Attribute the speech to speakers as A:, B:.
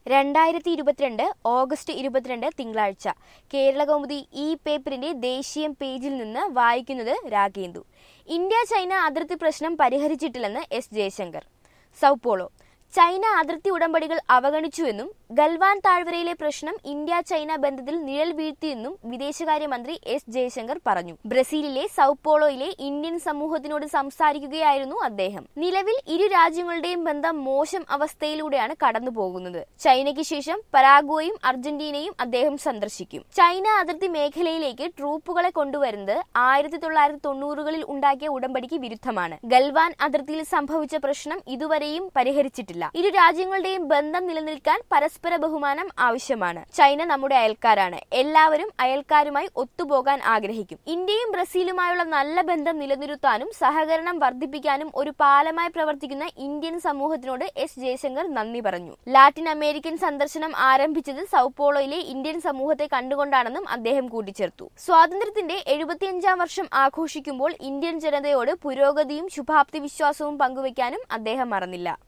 A: രണ്ടായിരത്തി ഇരുപത്തിരണ്ട് ഓഗസ്റ്റ് ഇരുപത്തിരണ്ട് തിങ്കളാഴ്ച കേരളകൗമുദി ഈ പേപ്പറിന്റെ ദേശീയം പേജിൽ നിന്ന് വായിക്കുന്നത് രാഗേന്ദു ഇന്ത്യ ചൈന അതിർത്തി പ്രശ്നം പരിഹരിച്ചിട്ടില്ലെന്ന് എസ് ജയശങ്കർ സൗപോളോ ചൈന അതിർത്തി ഉടമ്പടികൾ അവഗണിച്ചുവെന്നും ഗൽവാൻ താഴ്വരയിലെ പ്രശ്നം ഇന്ത്യ ചൈന ബന്ധത്തിൽ നിഴൽ വീഴ്ത്തിയെന്നും വിദേശകാര്യമന്ത്രി എസ് ജയശങ്കർ പറഞ്ഞു ബ്രസീലിലെ സൗപോളോയിലെ ഇന്ത്യൻ സമൂഹത്തിനോട് സംസാരിക്കുകയായിരുന്നു അദ്ദേഹം നിലവിൽ ഇരു രാജ്യങ്ങളുടെയും ബന്ധം മോശം അവസ്ഥയിലൂടെയാണ് കടന്നുപോകുന്നത് ചൈനയ്ക്ക് ശേഷം പരാഗ്വയും അർജന്റീനയും അദ്ദേഹം സന്ദർശിക്കും ചൈന അതിർത്തി മേഖലയിലേക്ക് ട്രൂപ്പുകളെ കൊണ്ടുവരുന്നത് ആയിരത്തി തൊള്ളായിരത്തി തൊണ്ണൂറുകളിൽ ഉണ്ടാക്കിയ ഉടമ്പടിക്ക് വിരുദ്ധമാണ് ഗൽവാൻ അതിർത്തിയിൽ സംഭവിച്ച പ്രശ്നം ഇതുവരെയും പരിഹരിച്ചിട്ടില്ല ഇരു രാജ്യങ്ങളുടെയും ബന്ധം നിലനിൽക്കാൻ പരസ്പര ബഹുമാനം ആവശ്യമാണ് ചൈന നമ്മുടെ അയൽക്കാരാണ് എല്ലാവരും അയൽക്കാരുമായി ഒത്തുപോകാൻ ആഗ്രഹിക്കും ഇന്ത്യയും ബ്രസീലുമായുള്ള നല്ല ബന്ധം നിലനിർത്താനും സഹകരണം വർദ്ധിപ്പിക്കാനും ഒരു പാലമായി പ്രവർത്തിക്കുന്ന ഇന്ത്യൻ സമൂഹത്തിനോട് എസ് ജയശങ്കർ നന്ദി പറഞ്ഞു ലാറ്റിൻ അമേരിക്കൻ സന്ദർശനം ആരംഭിച്ചത് സൗപോളോയിലെ ഇന്ത്യൻ സമൂഹത്തെ കണ്ടുകൊണ്ടാണെന്നും അദ്ദേഹം കൂട്ടിച്ചേർത്തു സ്വാതന്ത്ര്യത്തിന്റെ എഴുപത്തിയഞ്ചാം വർഷം ആഘോഷിക്കുമ്പോൾ ഇന്ത്യൻ ജനതയോട് പുരോഗതിയും ശുഭാപ്തി വിശ്വാസവും പങ്കുവയ്ക്കാനും അദ്ദേഹം മറന്നില്ല